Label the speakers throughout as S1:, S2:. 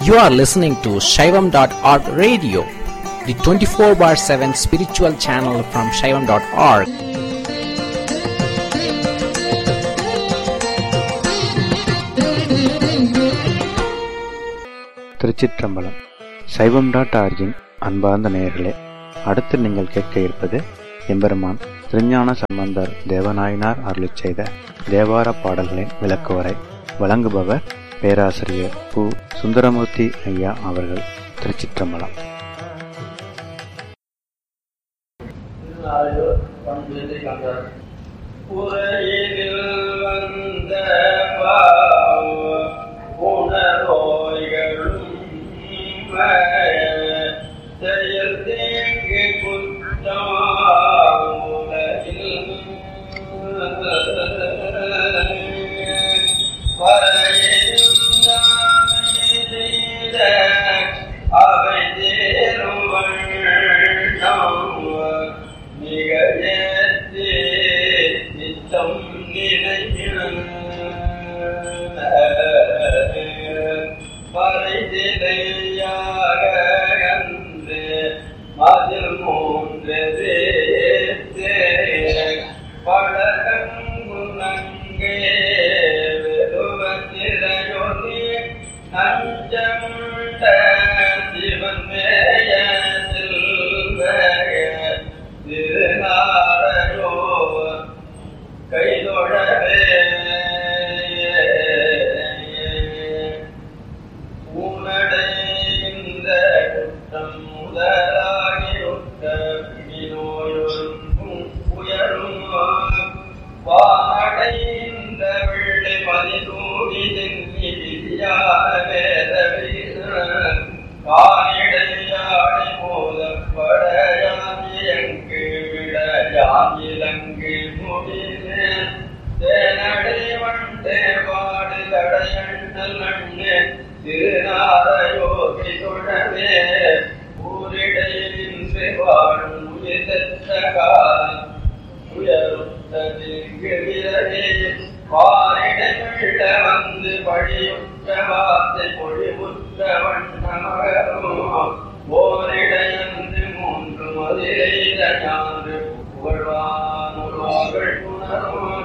S1: You are listening to Shaivam.org radio, the 24 bar 7 spiritual channel from Shaivam.org.
S2: திருச்சிற்றம்பலம் சைவம் dot origin அன்பார்ந்த நேயர்களே அடுத்து நீங்கள் கேட்க இருப்பது எம்பெருமான் திருஞான சம்பந்தர் தேவநாயனார் அருளிச் செய்த தேவார பாடல்களின் விளக்குவரை வழங்குபவர் பேராசிரியர் பு சுந்தரமூர்த்தி ஐயா அவர்கள் திருச்சிற்றம்பலம்
S3: உரையினில் வந்த பாவ உணர்வோய்களும் செயல் தேங்கு குற்றமாவுலகில் வரையிருந்தாமை அவை தேரும் வண்ணம் மிக ஏற்றி நித்தம் பறைதிலையாக அன்று மதில் மூன்று பழகங்குணங்கே வெறுவத்திரையொலி நஞ்சமுண்ட சிவன் மேய செல்வக திருநாரையோ கைதொழவே உனடைந்த குற்றம் முதலாகி உற்ற பிடிநோயொருங்கும் உயரும் வானடைந்த வெள்ளை மதிதூடி சென்னி விதியான வேதவீரன் காணிடையாடி மோதப்படையாதி எங்கு விட யாங்கிலங்கு முடினேன் தேனடை வண்டே பாடு தடையண்ணல் நண்ணே திருநாரையோகி தொழவே ஊரிடையில் நின்று வாழும் உயிர்த்த காலம் உயருத்ததிர்கிறதே பாரிடமிழ வந்து பழியுற்ற வார்த்தை பொழிவுற்ற வண்ணமகரும் ஓரிடையன்று மூன்று மதிரைத ஞான்று புகழ்வானுர்கள் புணரும்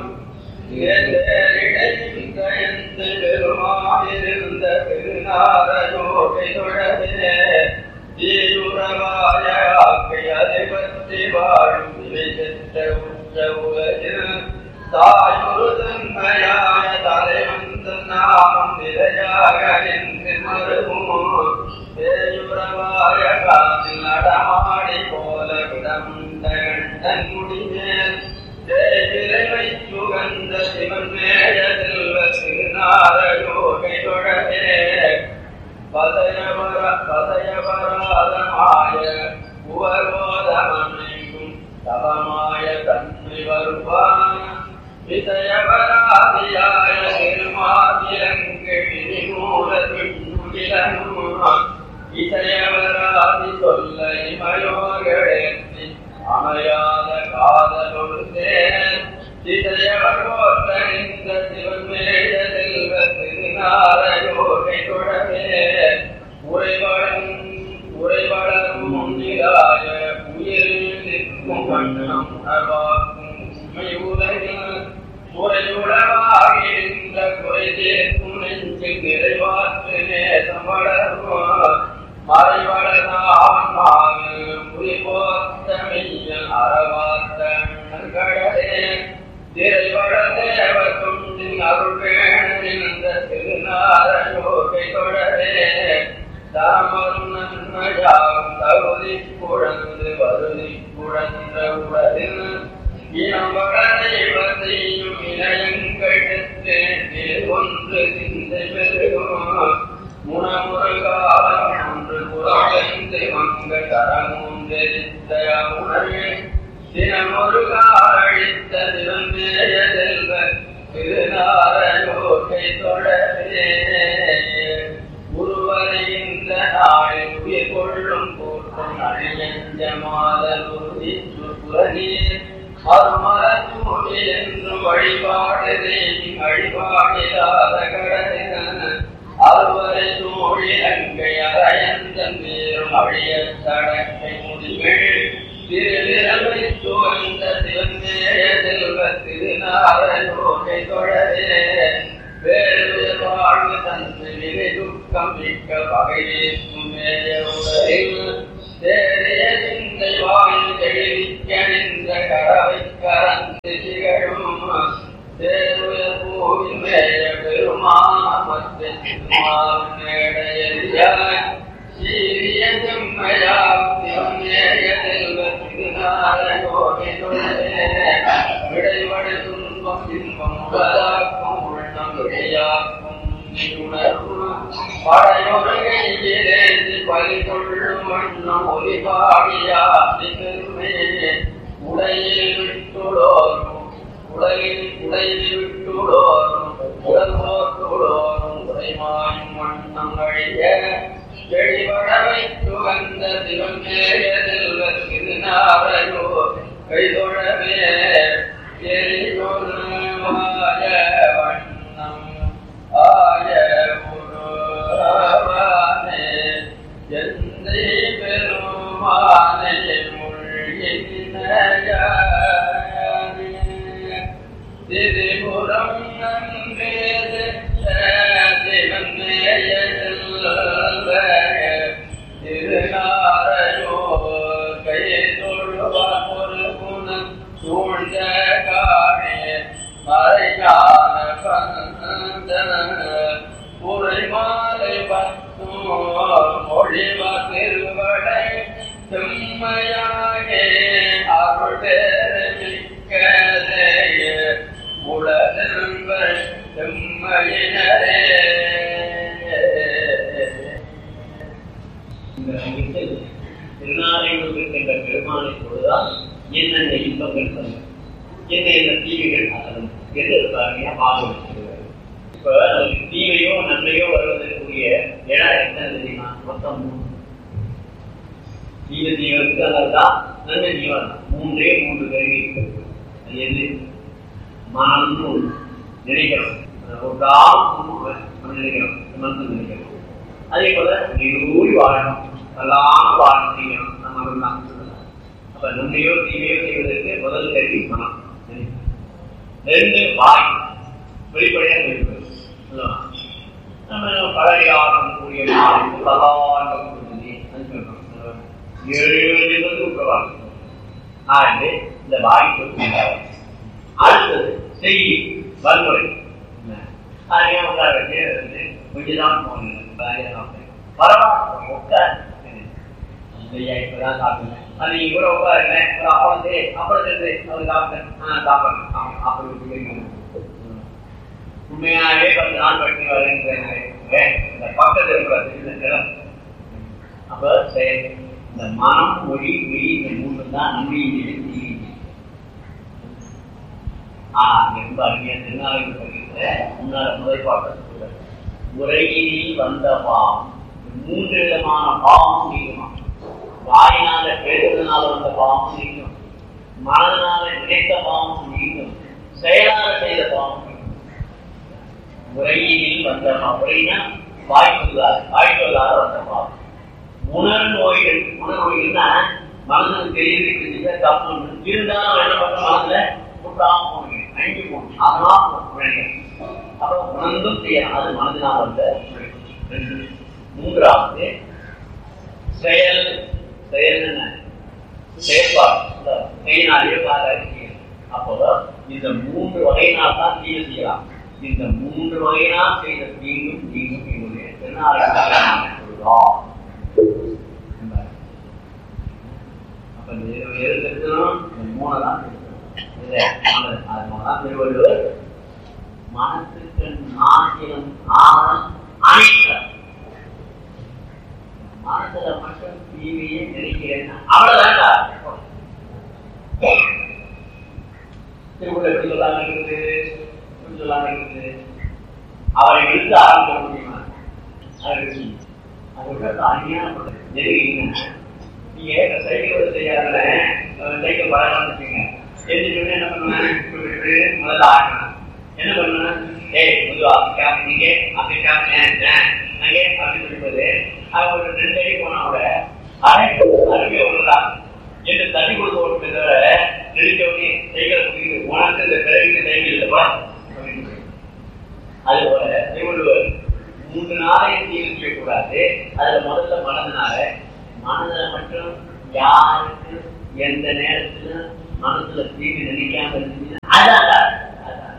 S3: இடைந்து பெருமாயிருந்த திருநாரையோகை தொடரே தீயுறவாய ஆக்கை அதை பற்றி வாழும் இவை பெற்ற உற்ற உலகில் தாயுரு தன்மையாய தலைவந்த நாமம் நிலையாக நின்று மருகும் பேயுறவாய காதில் நடமாடி போல விடமுண்ட கண்டன் முடிமேல் தேவிரை சுகந்த சிவன் மேய செல்வ திருநாரையோகை தொடரே பதயவர பதயவராதமாய உவரோதமனைக்கும் தவமாய தன்மை வருவான் விதயவராதியாய திருமாதிரங்கு விரிமூல பின்னுகிலனும் இசையவராதி சொல்ல இமயோகேற்றி அமையாத காதலொடு தேன் இசையவர் போற்ற சிவன் மேய செல்வ திருநாரையோகை தொடரே உரைவளம் உரைவளரும் முன்னிலாய உயிரில் நிற்கும் வண்ணம் உணர்வாக்கும் உண்மை உலகில் குறையுளவாகின்ற குறை தீர்க்கும் நெஞ்சில் நிறைவாற்று நேசம் வளரும் மறைவளதான்மாவு புரிபோத்த மெய்யல் அறவாத்த கடலே திரைவள தேவ துண்டின் அருள் வேணிந்த திருநாரையோகை தொடரே தாமரும் நன்மையாகும் தகுதி குழந்து வருதி குழந்த உடலில் இனம் வளரைவதையும் இணையங்கழுத்து ஒன்று சிந்தை பெருகும் முனமுருகாலம் ஒன்று புறமைந்து மங்க தரமூன்றெரித்த உணர்வே தினமுருகாழித்த திருந்தேய செல்வ திருநாரையோகை தொடரே உருவரைகின்ற நாளில் உயிர் கொள்ளும் கூட்டம் அழியஞ்ச மாதல் உறுதி புறநீர் மறுமலத்தூடி என்றும் வழிபாடு தேவி வழிபாடில்லாத கடன அறுவரை மொழி அங்கை அரையந்தன் வேறும் அழிய சடக்கை முடிகள் திருவிரமை துவந்த சிவந்தேய செல்வ திருநாரையோகை தொடரே வேறு வாழ்வு தந்து வினை துக்கம் மிக்க பகையேற்கும் மேய உடலில் தேறிய சிந்தை வாயில் தெளிவிக்க நின்ற கரவை கரந்து திகழும் தேருய பூவின் மேய பெருமாமத்தை மேடையாய் சீரிய செம்மையாம் மேய செல்வ திருநாரையோகை தொடரே விடைவடை துன்பம் இன்பம் உலகாக்கும் உள்ளம் விடையாக்கும் உணர்வு படையொருங்கிலேந்து பலி கொள்ளும் வண்ணம் ஒலி பாடியாசி பெருமே உடையில் விட்டுளோரும் உடலில் உடையில் விட்டுளோரும் உடல் போட்டுளோரும் உடைமாயும் வண்ணம் அழிய செழிவடவை துகந்த சிவமேய செல்வ திருநாரையோ கைதொழவே எரிதொரு மாய வண்ணம் ஆய உருவானே எந்தை பெருமானை மொழியினையானே திரிபுரம் நன்றேது சிவமேய செல்வ திருநாரையோ கை தொழுவார் ஒரு குணம் சூழ்ந்த காணே மறைஞான பந்தன உரை மாலை பத்தும் மொழிவ திருவடை செம்மையாகே அருள் மிக்கதே உலகங்கள் செம்மையினரே
S4: இந்த அமைப்பில் திருநாரையூர் இருக்கின்ற பெருமானை பொழுதால் என்னென்ன இன்பங்கள் தரும் என்னென்ன தீமைகள் அகலும் என்று இருக்காங்க பாகம் வச்சிருக்காரு இப்ப நமக்கு தீமையோ நன்மையோ வருவதற்குரிய இடம் என்ன தெரியுமா மொத்தம் மூணு தீமை தீவிரத்துக்கு அதல்தான் நன்மை தீவிரம் மூன்றே மூன்று கருவி இருக்கிறது அது எது மனம்னு ஒண்ணு. நினைக்கிறோம் ஒரு காலம் நம்ம நினைக்கிறோம் மனசு நினைக்கிறோம் அதே போல நிரூடி வாழணும் நல்லாம வாழணும் செய்யணும் நம்ம தான் அப்ப நன்மையோ தீமையோ செய்வதற்கு முதல் கருவி மனம் ரெண்டு வாய் வெளிப்படையா இருக்கிறது நம்ம பழையாரம் கூடிய நாளுக்கு பகவான் கொடுத்தது அது சொல்றோம் ஏழு ஏழு என்பது உட்காரம் ஆண்டு இந்த வாய் கொடுக்கிறார் அடுத்தது செய்தி வன்முறை அதே உட்கார வச்சு வந்து கொஞ்சம் தான் போனேன் பரவாயில்ல உட்கார் ஐயா இப்பதான் சாப்பிடுங்க அது நீங்க கூட உட்காருங்க ஒரு அப்பளம் தே அப்பளம் தே அவர் சாப்பிட்டேன் ஆ சாப்பிடுறேன் அப்படி உண்மையாகவே பத்து நாள் பட்டி வருகின்றன இந்த பக்கத்தில் இருக்கிற இடம் அப்ப செயல் இந்த மனம் மொழி வெளி இந்த மூணு தான் நன்மையின் தீவின் ஆனா ரொம்ப அருமையா திருநாளையில் பகிர்ந்த முன்னால முதல் பாட்டு உரையினில் வந்த பாவம் மூன்று விதமான பாவம் நீக்குமா வாயினால பேசுறதுனால வந்த பாவம் நீக்கும் மனதினால நினைத்த பாவம் நீக்கும் செயலால செய்த பாவம் நீக்கும் உரையினில் வந்த பாவம் உரைனா வாய் சொல்லாது வாய் சொல்லாத வந்த பாவம் உணர் நோய்கள் உணர் நோய்கள்னா மனதுக்கு தெரியுது தப்பு இருந்தாலும் என்ன பண்ற மனதுல கூட்டாம போனீங்க அழிஞ்சு போகணும் அதெல்லாம் அப்புறம் உணர்ந்தும் செய்யணும் அது மனதினால் வந்த ரெண்டு மூன்றாவது செயல் செயல் என்ன செயல்பாடு கையினாலேயோ காலாலே செய்யணும் அப்போ இந்த மூன்று வகையினால் தான் தீய செய்யலாம் இந்த மூன்று வகையினால் செய்த தீங்கும் தீங்கும் என்னுடைய திருநாளையாக சொல்றோம் அப்ப வேறு வேறு திருத்தணும் இந்த மூணை தான் திருத்தணும் அதனாலதான் திருவள்ளுவர் மனத்துக்கு நாசியம் ஆழம் அனைத்தம் மனசுல மட்டும் தீமையை நினைக்கிறேன் அவ்வளவுதான் திருக்குள்ள எப்படி சொல்லாம இருக்குது எப்படி சொல்லாம இருக்குது அவரை இழுத்து ஆரம்பிக்க முடியுமா அது அது விட அநியாயம் நெருங்கிங்க நீங்க சைக்கிள் செய்யாத சைக்கிள் பழக்கம் வச்சுங்க எந்திரிச்சு என்ன பண்ணுவேன் முதல்ல ஆடணும் என்ன பண்ணுவேன் ஏய் முதல்ல அப்படி கேப் நீங்க அப்படி கேப் நான் எங்க அப்படின்னு சொல்லிப்பது அது ஒரு ரெண்டு அடி போனா கூட அரை அருகே உள்ளதான் என்று தண்ணி கொடுத்து ஓட்டு தவிர நெடுஞ்சவனி சைக்கிள் குடிக்கிறது உனக்கு இந்த பிறகு சைக்கிள் இல்லப்பா அது போல திருவள்ளுவர் மூன்று நாளையும் தீர்வு செய்யக்கூடாது அதுல முதல்ல மனதினால மனதில் மட்டும் யாருக்கு எந்த நேரத்துல மனசுல தீர்வு நினைக்காம இருந்துச்சுன்னா அதான் அதான்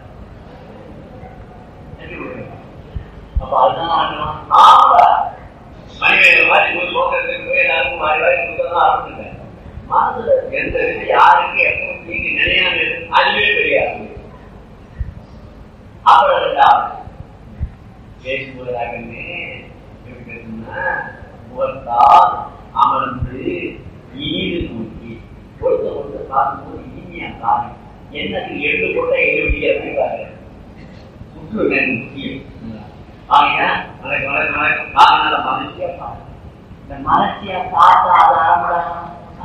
S4: அப்ப அதுதான் ஆகணும். ஆமா மனிதனை மாதிரி ஒரு சோதனை எல்லாருக்கும் மாறி வாரி கொடுத்ததான் ஆரம்பிச்சுங்க மனசுல எந்த இது யாருக்கு எப்போ நீங்க நினையாம இருக்கு, அதுவே தெரியாது அப்புறம் ரெண்டாவது பேசும்போதாகவே இருக்குன்னா முகத்தால் அமர்ந்து ஈடு நோக்கி கொடுத்த கொடுத்த பார்க்கும்போது இனிமையா காணி என்னத்துக்கு எள்ளு போட்ட எழுபடியா இருக்காரு சுற்று முக்கியம் ஆகியா வணக்கம் வணக்கம் வணக்கம் காதனால மகிழ்ச்சியா பாரு இந்த மலர்ச்சியா பார்த்து ஆதாரப்படலாம்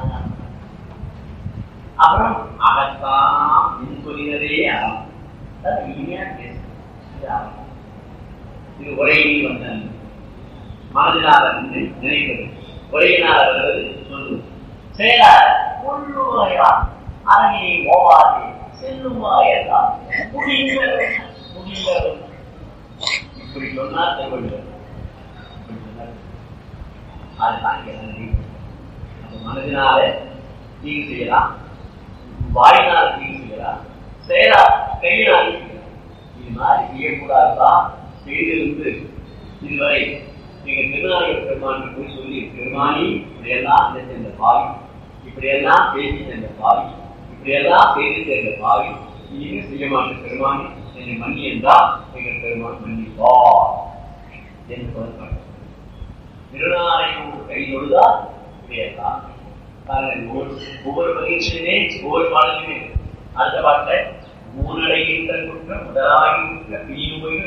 S4: அப்புறம் அகத்தான் மின் சொல்லினதே ஆகும் அதான் இனிமையா பேசு இது ஆகும் இது உரையில் வந்த மனதினால நினை- நினைப்பது உரையினால வருவது சொல்லு செயலார் உள்ளுவாயா அரணியை ஓவாதே செல்லுவாயெல்லாம் முடிந்த முடிந்த இப்படி சொன்னா திருவள்ளுவர் இப்படி சொன்னார். அதுதான் இங்க நன்றி அப்ப மனதினால தீங்கு செய்யலாம் வாயினால் தீங்கு செய்யலாம் செயலா கையினால் தீங்கு செய்யலாம். இது மாதிரி செய்யக்கூடாதுதான் செய்திருந்து இதுவரை நீங்க திருநாயக பெருமான் போய் சொல்லி பெருமானி இப்படியெல்லாம் இதை சென்ற பாவி இப்படியெல்லாம் பேசி சென்ற பாவி இப்படியெல்லாம் செய்து சென்ற பாவி இனிமே செய்ய மாட்டேன் பெருமானி என்னை மன்னி என்றால் எங்கள் பெருமான் மன்னிப்பா என்று சொல்லப்பட்டது திருநாளையும் கையொழுதா இப்படியெல்லாம் பாருங்க, ஒவ்வொரு ஒவ்வொரு பயிற்சியுமே ஒவ்வொரு பாடலுமே அடுத்த பாட்டை மூணடைகின்ற குற்றம் முதலாகின்ற பிரிவுமையில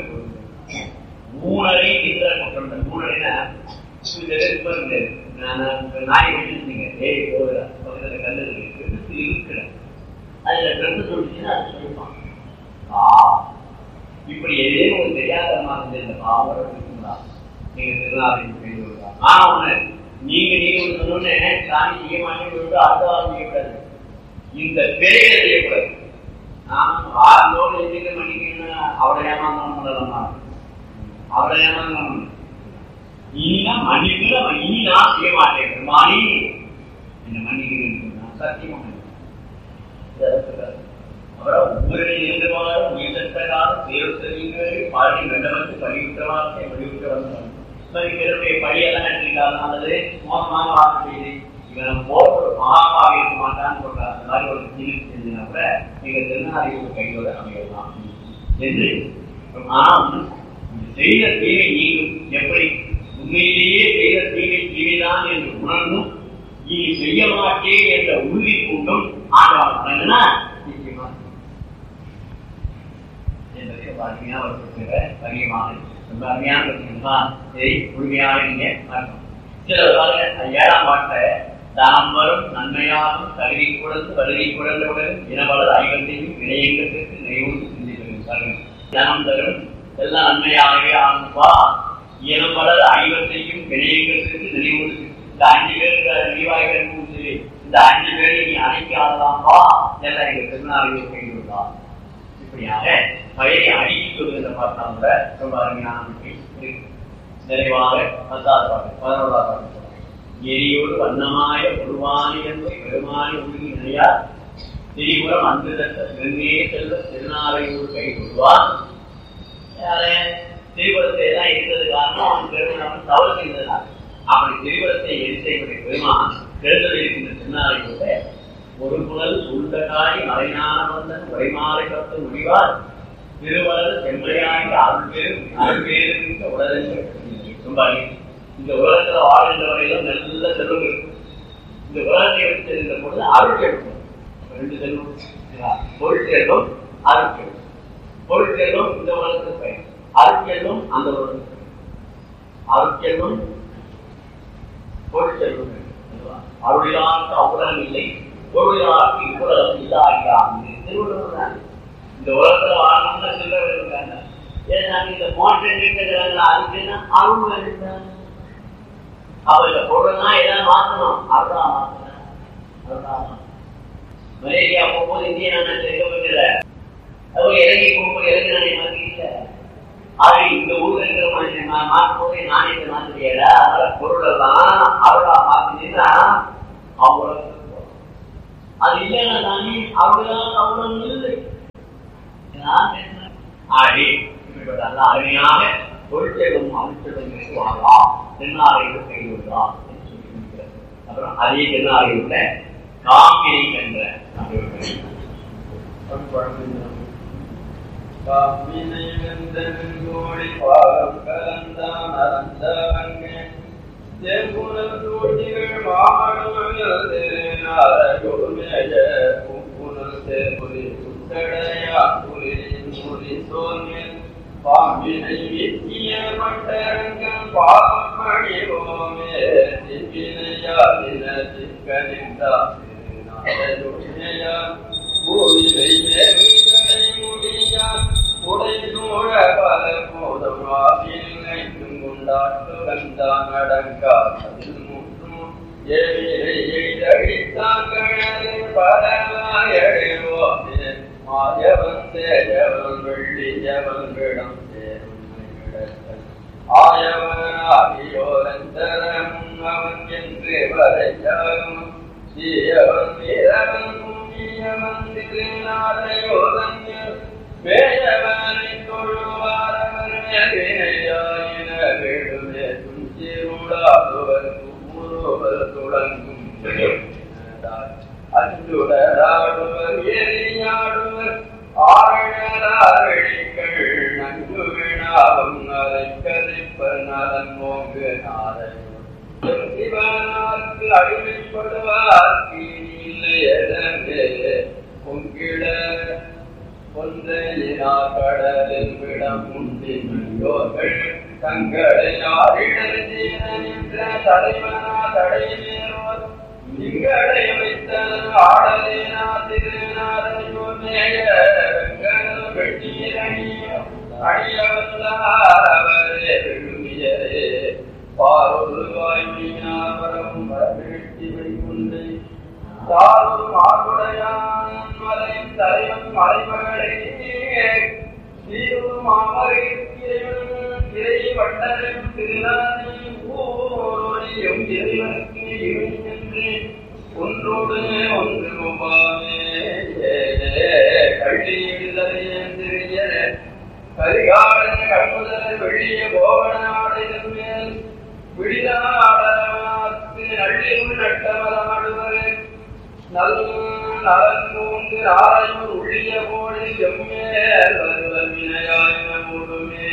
S4: மூணரை என்ற குற்றம் இந்த மூணரைனா இந்த இப்ப இந்த நான் நான் நாய் வச்சிருந்தீங்க ஏய் போகிற பக்கத்துல கல்லு இருக்கு எடுத்து இருக்கிற அதுல ரெண்டு சொல்லிச்சுன்னா அது சொல்லிப்பான் ஆ இப்படி ஏதேனும் ஒரு தெரியாதமா இருந்த இந்த பாவம் இருக்குங்களா நீங்க திருநாளையும் கைது ஆனா ஒண்ணு நீங்க நீங்க ஒண்ணு சொன்னோன்னே சாமி செய்ய மாட்டேன்னு சொல்லிட்டு அடுத்த வாரம் செய்யக்கூடாது இந்த பிழைகளை செய்யக்கூடாது நான் ஆறுதோடு எதுக்கு மன்னிக்கணும்னா அவரை ஏமாந்தோம் பண்ணலாமா அவரை ஏமாந்தோம் இனிதான் மன்னிக்கல இனி நான் செய்ய மாட்டேன் பெருமானி என்ன மன்னிக்கிறேன் சொன்னா சத்தியமா மன்னிக்கிறேன். அப்புறம் ஒவ்வொரு நின்றவாறு உயிர்த்தக்காக தேர்தலிங்களை பாடி வெள்ளவத்து பழிவுற்றவாறு வலியுற்ற வந்தாங்க இவருடைய பழியெல்லாம் எடுத்துக்கிட்டாலும் அல்லது மோசமான வார்த்தை செய்து இவன் போற ஒரு மகாபாக இருக்க மாட்டான்னு சொல்றாங்க அந்த மாதிரி ஒரு தீர்வு செஞ்சுனா கூட நீங்க திருநாளையோட கையோட அமையலாம் என்று ஆனா ஒண்ணு, இந்த செய்த தீமை நீங்கும் எப்படி உண்மையிலேயே செய்த தீமை தீமைதான் என்று உணர்ந்தும் இனி செய்ய மாட்டேன் என்ற உறுதி கூட்டும் ஆண்டவன் வழங்கினா நிச்சயமா என்பதை ரொம்ப அருமையாக வற்புறுத்துகிற பரியமான ரொம்ப அருமையான விஷயமா இதை முழுமையாக நீங்க பார்க்கணும் சில பாருங்க அது ஏழாம் பாட்டை தாம் வரும் நன்மையாகும் தகுதி குழந்து வருகை குழந்தவுடன் இனவளர் ஐவத்தையும் இணையங்கத்திற்கு நினைவுந்து சிந்திக்கிறது பாருங்க தனம் தரும் எல்லாம் நன்மையாகவே ஆகும்பா இனம் வளர் ஐவத்தையும் இணையங்கத்திற்கு நினைவுந்து இந்த அஞ்சு பேர் நிர்வாகிகள் சரி இந்த அஞ்சு பேரை நீ அணைக்காததாம்பா எல்லாம் எங்க திருநாளையில் கைவிடலாம் இப்படியாக பயிரை அடுக்கி சொல்கின்ற பார்த்தா கூட ரொம்ப அருமையான விஷயம் இருக்கு. நிறைவாக பத்தாவது பாட்டு பதினோராவது பாட்டு சொல்றேன். எரியோடு வண்ணமாய உருவானி என்று பெருமானி உருகி நிலையார் திரிபுரம் அன்று தட்ட சிறுநீரே செல்வ திருநாளையூர் கை கொள்வார் யாரே திரிபுரத்தை எல்லாம் இருந்தது காரணம் அவன் பெருமான் தவறு செய்ததுனால அப்படி திரிபுரத்தை எரிசையுடைய பெருமான் எழுந்தது இருக்கின்ற திருநாளையூரை ஒரு புகழ் சூழ்ந்தகாரி மறைஞான வந்தன் உரைமாலை கத்து முடிவார் திருவளர் செம்மையாகி அருள்பேரு அருள்பேரு மிக்க உலகங்கள் ரொம்ப அருமை. இந்த உலகத்துல வாழ்கின்ற வரையிலும் நல்ல செல்வம் இருக்கும் இந்த உலகத்தை எடுத்து இருந்த பொழுது அருள் எடுக்கும் ரெண்டு செல்வம் சரிங்களா? பொருள் செல்வம் அருள் செல்வம் பொருள் செல்வம் இந்த உலகத்துக்கு பயன் அருள் செல்வம் அந்த உலகத்துக்கு பயன். அருள் செல்வம் பொருள் செல்வம் சரிங்களா? அருளிலாருக்கு அவ்வுலகம் இல்லை பொருளிலாருக்கு இவ்வுலகம் இல்லாகிறான் திருவள்ளுவர் தான் இந்த உலகத்துல வாழணும்னு சில்லறை இருக்காங்க ஏன் நாங்க இந்த மோட்டர் நிறுத்துகிறாங்களா அதுக்குன்னா அருள் வேணுங்க அப்ப இந்த பொருள்லாம் எதாவது மாத்தணும் அதுதான் மாத்தணும் அதுதான் மாத்தணும். மலேரியா போகும்போது இந்திய நாணயம் தெரிவிக்கப்படல அதுவும் இறங்கி போகும்போது இறங்கி நாணயம் மாத்திக்கல ஆக இந்த ஊர்ல இருக்கிற மனுஷன் நான் மாற்றும் போது நாணயத்தை மாத்த முடியல அதனால பொருள் எல்லாம் அவளா மாத்தினா அவங்களுக்கு அது இல்லைன்னா தானே அவங்களாம் அவ்வளவு இல்லை நான் பேசுறேன். ஆடி இப்படிப்பட்ட நல்ல அருமையாக பொருட்செல்வம் அமைச்சரும் வாழலாம் தென்னாரையில் கைவிடலாம் என்று சொல்லி இருக்கிறார். அப்புறம் அதே தென்னாரையுள்ள காமினை கன்ற
S3: காமினை வெந்தவன் கோடி பாகம் கலந்தான் அறந்தவங்க செம்புணர் தூண்டிகள் மாடுகள் திருநாரகுமேய புப்புணர் சேர்புரி புத்தடையா புலியின் முடி சோர்மில் பாம்பினை வித்திய மட்டரங்கம் பாவம் மணிவோமே திப்பினையா தின திக்கனிந்தா திருநாரகுமேயா பூமியை மேல்களை முடியா உடை சூழ பல போதும் வாசில் கொண்டாட்டு வந்தான் அடங்கா அதில் முற்றும் ஏவிரை எய்தடித்தான் கழலை பரவாயடைவோமே மாயவன் தேஜவன் வெள்ளியவன் விடம் சேரும் இடத்தன் ஆயவனாகியோரந்தரமும் அவன் என்று வரையாகும் சீயவன் வீரவன் புண்ணியவன் திருநாளையோதன்யர் வேயவனை தொழுவாரவர் மேவினையாயின வேடுமே துஞ்சிருடாதுவர் குமுறுவர் துளங்கும் அஞ்சுடராடுவர் எரியாடுவர் ஆழலாரழிகள் நன்கு வினாவும் அதை கதிப்பர் நலன் மோங்கு நாரையும் சிவனார்க்கு அடிமைப்படுவார் இல்லை பொங்கிட ஒன்றையினா கடலில் விடம் உண்டிமையோர்கள் தங்களை யாரிடர் தீர நின்ற தலைவனா தடைமேறோர் திங்களை வைத்தனர் ஆடலேனா திருநாரையோமேய வெங்கடல் வெட்டீரணியோ அடியவல்லாரவரே விழுமியரே பாரொரு வாய்மையாவரம் வரவிழ்த்தி வைகுண்டை தாரும் மார்புடையான் மலையின் தலைவன் மலைமகளே சீரும் மாமரையும் திரை வட்டரும் திருநாதி ஊரொழியும் இறைவனுக்கு இவை என்று ஒன்றோடு ஒன்று ஒவ்வாமே கள்ளியிடுதலையெந்திரிய கரிகாலன் கண்முதல் வெள்ளிய கோவனாடைதன் மேல் விழிதாடமாத்து நள்ளியும் நட்டமலாடுவரே நல் நலன் மூன்று ஆரையும் உள்ளிய போடி எம்மேல் வருவர் வினையாயின மூடுமே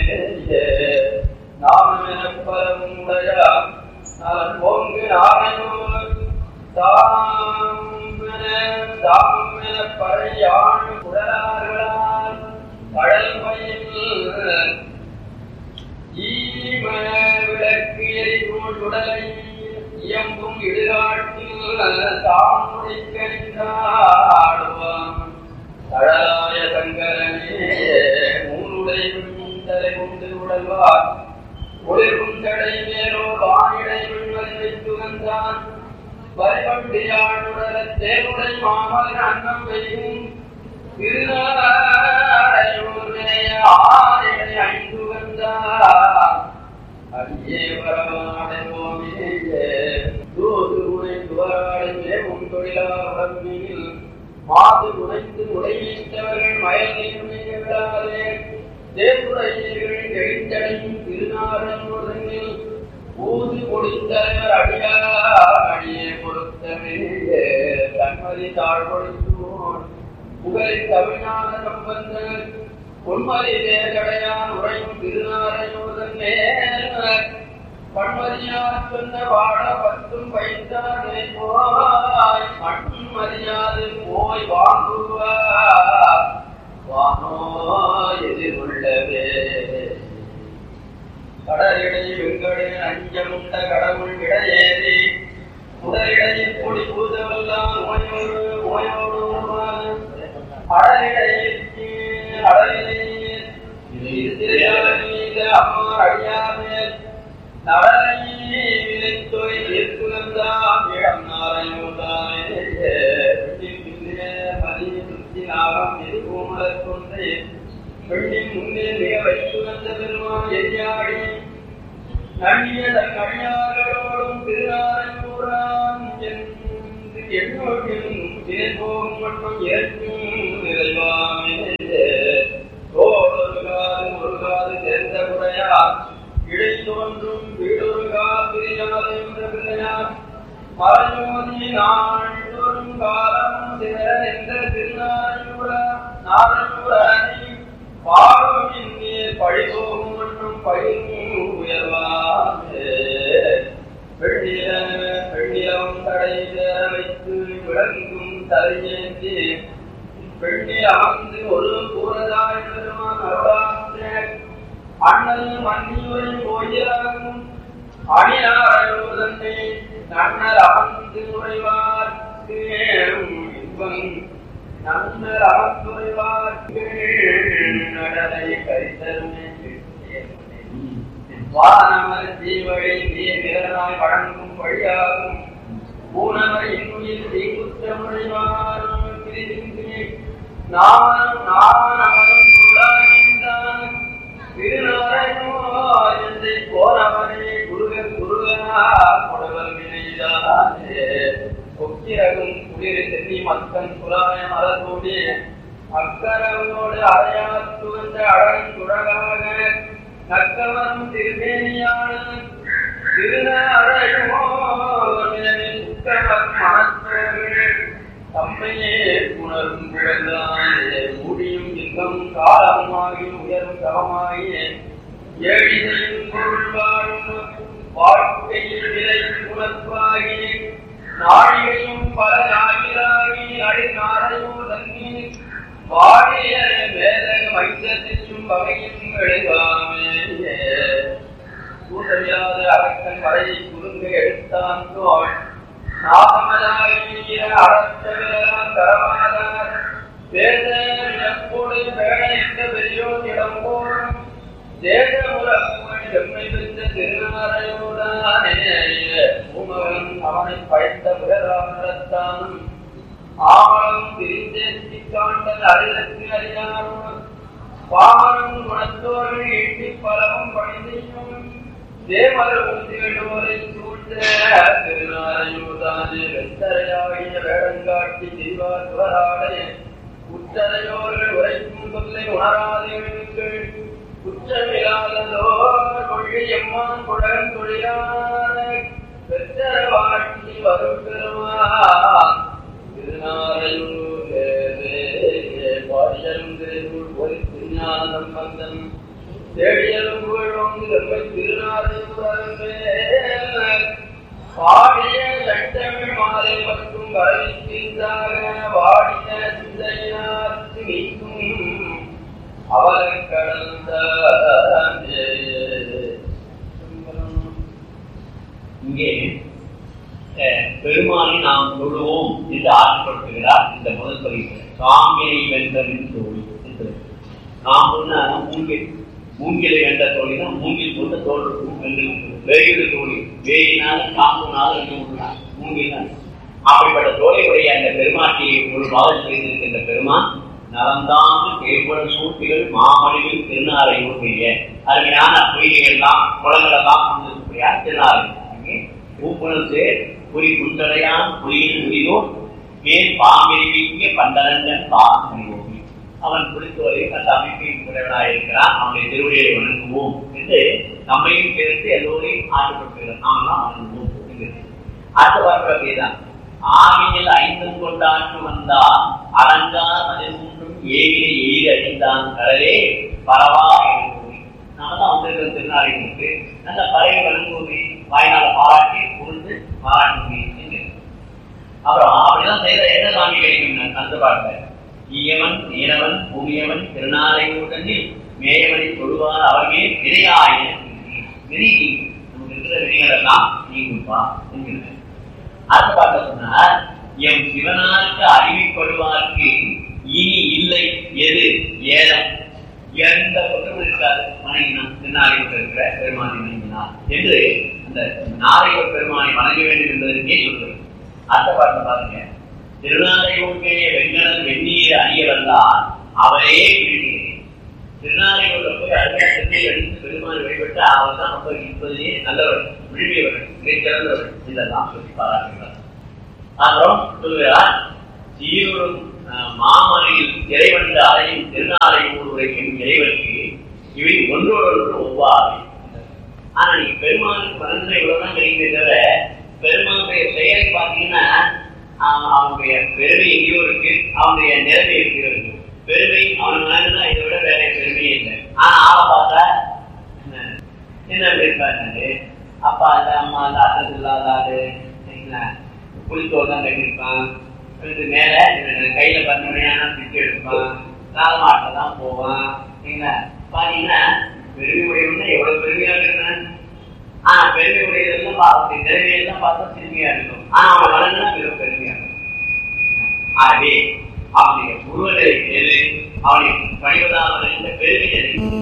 S3: நாமம் எனப்பரம் உடையா நலன் போங்கு நாரையோர் தாம் தாம் என பறையான் குடலார்களால் கடல் பயில் ஈம விளக்கு எரிபோல் உடலை இயம்பும் இடுகாட்டில் தாமுடை கணிந்தாடுவான் கடலாய சங்கரனே மூருடை தலை கொண்டு உடல்வார் ஒளிரும் தடை மேலோ வானிடை விண்வதை வைத்து வந்தான் வரிவண்டியாடுடல தேனுடை மாமல் அன்னம் வையும் திருநாரையூரே ஆரிடை ஐந்து வந்தார் அடியே வரமாடைவோமே தூது உழைத்துவராடுமே உன் தொழிலாளர் மாது உழைத்து உடையீட்டவர்கள் மயல் நீர்மையாலே தேர்வுடையீர்கள் எழுத்தடையும் திருநாரையூரில் ஊது கொடுத்தவர் அடியா அடியே பொறுத்தவே தன்மதி தாழ்வொழித்தோன் புகழின் தமிழ்நாட சம்பந்தர் பொன்மதி தேஜடையான் உரையும் திருநாரையோதன் மேல் பன்மதியார் சொன்ன வாழ பத்தும் வைத்தானே போய் மண் மரியாது போய் வாங்குவார் வானோ எதிர்கொள்ளவே கடலிடை வெங்கடே அஞ்சமுண்ட கடவுள் விடையேறி முதலிடையை பொடி பூதவெல்லாம் நோயோடு நோயோடு அடலிடையிற்கு அடலிடையே திருஞானீத அம்மார் அடியாமே நவரை விளைத்தொய் ஏற்குலந்தாம் இடம் நாராயணோதானே மதி சுத்தி நாகம் எதிர்கோமலர் கொண்டே பெண்ணின் முன்னே மிக வைத்துணர்ந்த பெருமான் எரியாடி நன்னிய தன் அடியார்களோடும் திருநாரையூரான் என்று எண்ணோடும் திரைபோகும் மட்டும் ஏற்கும் நிறைவாமே தோடொருகாது முருகாது சேர்ந்த குறையார் இடை தோன்றும் வீடொருகா பிரியாத என்ற பிள்ளையார் மறைமோதி நாள்தோறும் காலம் திற என்ற திருநாரையூர நாரையூரணி பாடும் இங்கே பழிபோகும் மற்றும் பயிரும் உயர்வாமே பெண்ணில பெண்ணிலம் தடையில வைத்து விளங்கும் தலையேந்தி பெண்ணில் அமர்ந்து ஒரு கூறதாய் பெருமான் அருளாற்ற அண்ணல் மன்னியுரை கோயிலாகும் அணியாரோதனை நன்னல் அமர்ந்து உறைவார்க்கு இன்பம் நன்னல் அமர்ந்துரைவார்க்கு நடலை கரித்தருமே வானவர் ஜீவழி நீராய் வழங்கும் வழியாகும் ஊனவர் இன்னுயிர் தீக்குற்றமுறைவாரும் பிரிந்து நாமனும் நாமனவரும் பொருளாகின்றான் திருநாரையோ என்னை போனவனே குருக குருகனா கொடவல் வினைதானே கொக்கிரகும் குளிர் சென்னி மக்கன் குலாய மலர்கூடி அக்கரவோடு அறையாத்து வந்த அழகன் குழகாக நக்கவரும் திருமேனியான திருநாரையோ சுத்தமன் மனத்தோடு தம்மையே உணரும் புகழ்ந்தானே முடியும் இன்பம் காலமாகி உயரும் தவமாகி ஏழிசையும் பொருள் வாழும் வாழ்க்கையில் விலை உணர்வாகி நாழிகையும் பல நாயிலாகி அடி நாரையோ தங்கி வாடிய மேலக மைந்தத்தையும் வகையும் எழுதாமே கூட்டறியாத அரக்கன் வரையை குறுங்க எடுத்தான் தோல் நாகமதாகிய அறத்தவிரான் தரமானார் வேத எப்போது பேழைத்த பெரியோரிடம் போலும் தேசமுறப்புகள் செம்மை பெற்ற திருநாரையோடானே பூமகன் அவனை பயந்த பிறராமரத்தானும் ஆமலம் திரிந்தேத்தி காண்டன் அறிதற்கு அறியாரும் பாமரம் குணத்தோர்கள் ஈட்டி பலவும் பணிந்தையும் தேமரும் திகழ்வோரை சூழ்ந்த திருநாரையூதானே வெத்தரையாகிய வேடங்காட்டி திரிவார் துவராடே உற்றரையோர்கள் உரைக்கும் சொல்லை உணராதீர்கள் குற்றமில்லாததோ கொள்கை எம்மான் குடகன் தொழிலான பெற்றர வாழ்க்கை வரும் பெருமான் திருநாரையூரே பாடியரும் திருநூல் ஒரு திருஞான சம்பந்தன் தேடியலும் புகழும் திருமை திருநாரையூரே பாடிய சட்டமிழ் மாலை மற்றும் வரவிக்கின்றாக வாடிய சிந்தையினார்க்கு நீக்கும் அவரை கடந்த
S4: இங்கே அஹ், பெருமானை நாம் தொழுவோம் என்று ஆசைப்படுத்துகிறார் இந்த முதல் பதிவு சாமியை வென்றலின் தோழி என்று நாம் சொன்ன மூங்கில் மூங்கிலை வென்ற தோழினா மூங்கில் போன்ற தோல் இருக்கும் வென்று வேயுடு தோழி வேயினால காம்புனால என்ன விடுறான் மூங்கில் தான் அப்படிப்பட்ட தோழையுடைய அந்த பெருமாட்டியை ஒரு பாதம் செய்திருக்கின்ற பெருமான் நலந்தாந்து கேள்வன சூட்டிகள் மாமணிகள் திருநாரையூர் பெரிய அருமையான பொய்கைகள் எல்லாம் குளங்கள் எல்லாம் கொண்டிருக்கக்கூடிய திருநாரை அங்கே பூப்புணர்ந்து புரி குந்தடையான் புரியில் முடிவோர் மேல் பாம்பிரிவிக்க பண்டரங்கன் பாம்பி அவன் குறித்தவரை அந்த அமைப்பின் உடையவனாக இருக்கிறான் அவனுடைய திருவடியை வணங்குவோம் என்று நம்மையும் சேர்த்து எல்லோரையும் ஆசைப்படுகிறார் நாமெல்லாம் வணங்குவோம் என்கிறது. அடுத்த வார்த்தை தான் ஆவியில் ஐந்தும் கொண்டாற்று வந்தால் அடங்கா பதிமூன்றும் ஏவிலை எய்து அழிந்தான் கடலே பரவா எழுந்தோவி நாம தான் வந்திருக்கிற திருநாளிகளுக்கு நல்ல பறவை வணங்குவோமே வாய்நாள பாராட்டி புரிந்து பாராட்டுவோமே என்கிறது. அப்புறம் அப்படிதான் செய்த என்ன சாமி கிடைக்கும் அந்த பாட்டை ஈயவன் நீரவன் பூமியவன் திருநாளையுடனில் மேயவனை தொழுவார் அவர்களே விரையாய விரி நமக்கு இருக்கிற வினைகள் எல்லாம் நீங்குப்பா என்கிறது அடுத்த பாட்ட சொன்னார் எம் சிவனாருக்கு அறிவிப்படுவார்க்கு இனி இல்லை எது ஏலம் எந்த குற்றமும் இருக்காது வணங்கினான் திருநாளையூர் இருக்கிற பெருமானை வணங்கினார் என்று அந்த நாரையூர் பெருமானை வணங்க வேண்டும் என்பதற்கே சொல்றது அடுத்த பாட்டு பாருங்க திருநாளையூர்க்கே வெங்கடல் வெந்நீர் அறிய வந்தால் அவரே விழுகிறேன் திருநாளையூர்ல போய் அருமையா திருநை அடித்து பெருமானை வழிபட்டு அவர் தான் ரொம்ப இருப்பதிலே நல்லவர் விழுமியவர் மிகச்சிறந்தவர் இதெல்லாம் சொல்லி பாராட்டுகிறார் அப்புறம் சொல்கிறார் சீரும் மாமலையில் இறைவந்த அறையும் திருநாளையூர் உரைக்கும் இறைவனுக்கு இவை ஒன்றோடொன்று ஒவ்வாறு ஆனா நீங்க பெருமானுக்கு மனசுல இவ்வளவுதான் கிடைக்குமே தவிர பெருமானுடைய செயலை பார்த்தீங்கன்னா அவனுடைய பெருமை எங்கேயோ இருக்கு அவனுடைய நிலைமை எங்கேயோ இருக்கு பெருமை அவன் மனதுதான் இதை விட வேற பெருமையே இல்லை ஆனா ஆளை பார்த்தா என்ன இருப்பாரு அப்பா அந்த அம்மா அந்த அட்ரஸ் இல்லாத ஆளு புளித்தோல் தான் கட்டிருப்பான் இது மேல கையில பார்த்தீங்கன்னா பிச்சு எடுப்பான் காலமாட்டில் தான் போவான் என்ன பாத்தீங்கன்னா பெருமை உடையவங்க எவ்வளவு பெருமையா இருக்கிறான் ஆனா பெருமை உடையதெல்லாம் பார்த்து திறமையெல்லாம் பார்த்தா சிறுமையா இருக்கும் ஆனா அவன் வளர்ந்தா பெரும் பெருமையா இருக்கும் ஆகவே அவனுடைய உருவநிலை எது அவனை பணிவதாக இந்த பெருமை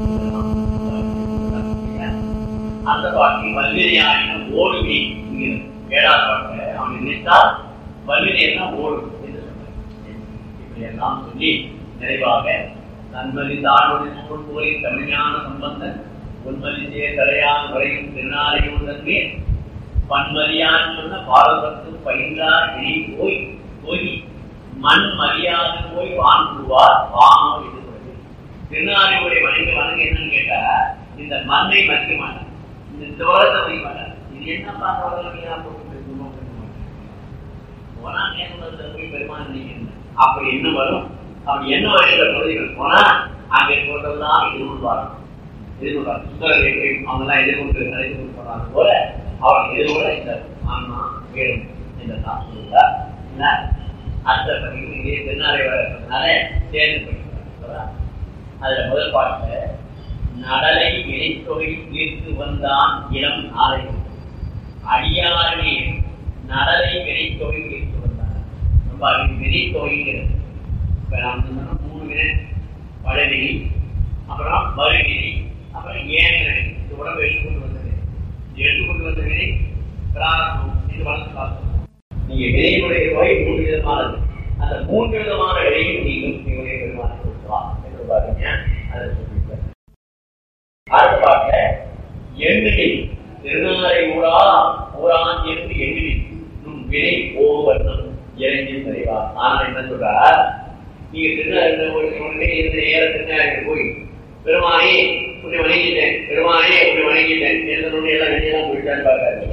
S4: அந்த பாட்டி வல்வினையான ஓடுவி ஏழாவது பாட்டு அவனை நினைத்தால் வல்வினை எல்லாம் ஓடும் என்று சொன்னார் இப்படி எல்லாம் சொல்லி நிறைவாக நன்மதி தாழ்வுடைய நூல் போலி தமிழான சம்பந்தன் உன்மதிசே தலையான் வரையும் திருநாளையும் தன்மே பன்மதியான் சொன்ன பாரதத்து பயின்றா இனி போய் போய் மண் மரியாதை போய் வாங்குவார் வாங்க இது திருநாளையுடைய வணங்க வணங்க என்னன்னு கேட்டா இந்த மண்ணை மதிக்க மாட்டார் இந்த தோரத்தை மதிக்க மாட்டார் இது என்ன பார்க்க போட்டு போனா நேரத்தில் போய் பெருமான் நினைக்கிறது அப்படி என்ன வரும் அப்படி என்ன வருகிற பகுதிகள் போனா அங்க இருக்கிறதெல்லாம் எதிர்கொள்வார் எதிர்கொள்வார் சுந்தரரை அவங்க எல்லாம் எதிர்கொண்டு நடத்தி கொண்டு போனாங்க போல அவர் எதிர்கொள்ள இந்த ஆன்மா வேணும் என்று தான் சொல்லுவார் என்ன அடுத்த பதிவு இதே திருநாளை வரதுனால சேர்ந்து படிக்கிறார் அதுல முதல் பாட்டுல நடலை இணைத்தொகை தீர்த்து வந்தான் இளம் நாளை அடியாரே நடலை வினைத்தொகை தீர்த்து வந்தான் ரொம்ப அது வினைத்தொகைங்கிறது இப்ப நாம் சொன்னோம் மூணு வினை பழவினை அப்புறம் மறுவினை அப்புறம் ஏனை இந்த உடம்பை எடுத்துக்கொண்டு வந்தது எடுத்துக்கொண்டு வந்த வினை பிராரம்பம் இது வளர்த்து பார்த்தோம் நீங்க வினையினுடைய வகை மூன்று விதமானது அந்த மூன்று விதமான வினையும் நீங்களும் உங்களுடைய பெருமானை கொடுக்கலாம் என்று பாருங்க அதை சொல்லியிருக்காரு அடுத்த பாட்ட எண்ணில் திருநாளை ஊரா ஊரான் என்று எண்ணில் நும் வினை ஓவர்ணம் இறங்கி நிறைவா ஆனால் என்ன சொல்றார் நீங்க திருநாள் உடனே இந்த நேர திருநாளுக்கு போய் பெருமானே உன்னை வணங்கிட்டேன் பெருமானே உன்னை வணங்கிட்டேன் எழுதணும்னு எல்லாம் வெளியெல்லாம் போயிட்டான்னு பார்க்காரு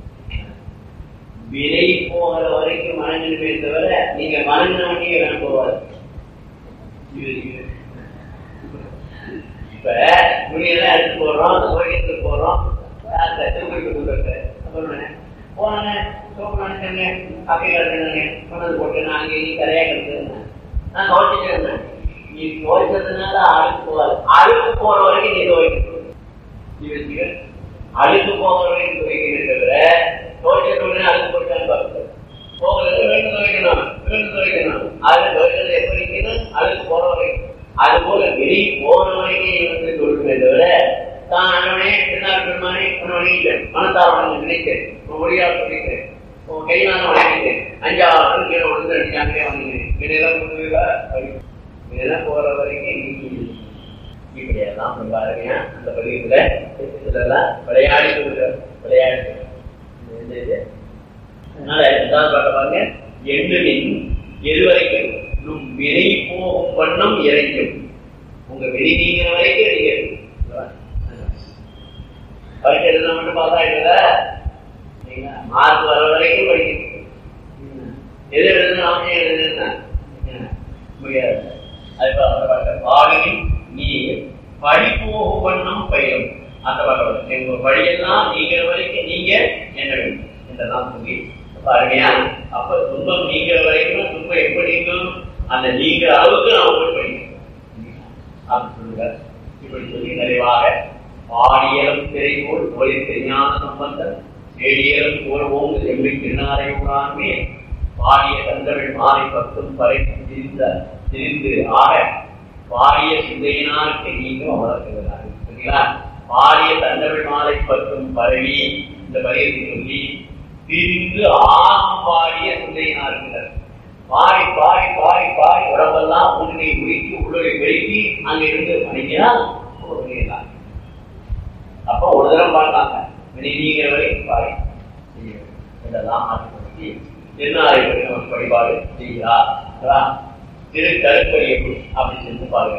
S4: விலை போகிற வரைக்கும் மனநிலைமை தவிர நீங்க மனநிலைமையே வேணும் போவார் இப்ப துணியெல்லாம் எடுத்து போடுறோம் கோயிலுக்கு போறோம் திருப்பதிக்கு கொண்டு போனே சோப்பு நினைச்சேன் காப்பி கிடக்குங்க கொண்டு போட்டு நான் அங்கே நீ கரையா கிடக்குறேன் நான் துவைச்சிட்டு இருந்தேன் நீ துவைச்சதுனால அழுக்கு போகாது அழுக்கு போற வரைக்கும் நீ துவைக்கணும் அழுக்கு போகிற வரைக்கும் துவைக்கிறத தவிர துவைச்ச உடனே அழுக்கு போயிட்டான்னு பார்க்க போகிறது வேண்டு துவைக்கணும் வேண்டு துவைக்கணும் அதுல துவைக்கிறது எப்படி இருக்கணும் அழுக்கு போற வரைக்கும் அது போல வெளியே போற வரைக்கும் வந்து கொடுக்குமே தவிர தான் அண்ணனே பின்னால் பெருமானே வணங்கிட்டேன் மனத்தால் வணங்க நினைக்கிறேன் மொழியால் சொல்லிக்கிறேன் உன் கையினால வணங்கிட்டேன் அஞ்சாவது கீழே விழுந்து அடிச்சாங்களே வணங்கினேன் இதெல்லாம் முன்னுவா இதெல்லாம் போற வரைக்கும் நீ இப்படியெல்லாம் பாருங்க அந்த பதிவுல இதெல்லாம் விளையாடி விளையாடி அதனால ரெண்டாவது பாட்ட பாருங்க எண்ணுமின் எது வரைக்கும் நும் வினை போகும் வண்ணம் இறைக்கும் உங்க வெளி நீங்கிற வரைக்கும் நீங்க பரீட்சை எழுத மட்டும் பாஸ் ஆயிடுதா மார்க் வர வரைக்கும் படிக்கணும் எது எழுதுனா அவசியம் எழுதுனா முடியாது அது பாடலின் நீ படிப்போகும் வண்ணம் பயிரும் அந்த பாட்டு எங்க வழியெல்லாம் நீங்கிற வரைக்கும் நீங்க என்ன வேண்டும் என்றெல்லாம் சொல்லி பாருமையா அப்ப துன்பம் நீங்கிற வரைக்கும் துன்பம் எப்படி நீங்கும் அந்த நீங்கிற அளவுக்கு நாம் போய் படிக்கணும் அப்படி சொல்லுங்க இப்படி சொல்லி நிறைவாக பாடியலும் திரைபோல் ஒளி தெரியாத சம்பந்தம் செடியலும் போல் ஓங்கு செம்மி திருநாரை உணாமே பாடிய தந்தமிழ் மாறி பத்தும் பறை திரிந்த திரிந்து ஆக பாரிய சிந்தையினால் நீங்கும் வளர்க்கிறார் சரிங்களா பாரிய தண்டமிழ் மாலை பற்றும் பரவி இந்த பரியத்தை சொல்லி பிரிந்து ஆகும் பாரிய சிந்தையினால் இருக்கிறார் பாரி பாரி பாரி பாரி உடம்பெல்லாம் உன்னை உயிர்த்து உள்ளே பெருக்கி அங்க இருந்து மணிக்கிறா வெளியெல்லாம் அப்ப ஒரு தரம் பார்த்தாங்க நீங்கிற வரைக்கும் பாரி இதெல்லாம் மாற்றிக்கொண்டு என்ன நமக்கு வழிபாடு செய்கிறா திரு கருப்பறியப்பு அப்படி சென்று பாருங்க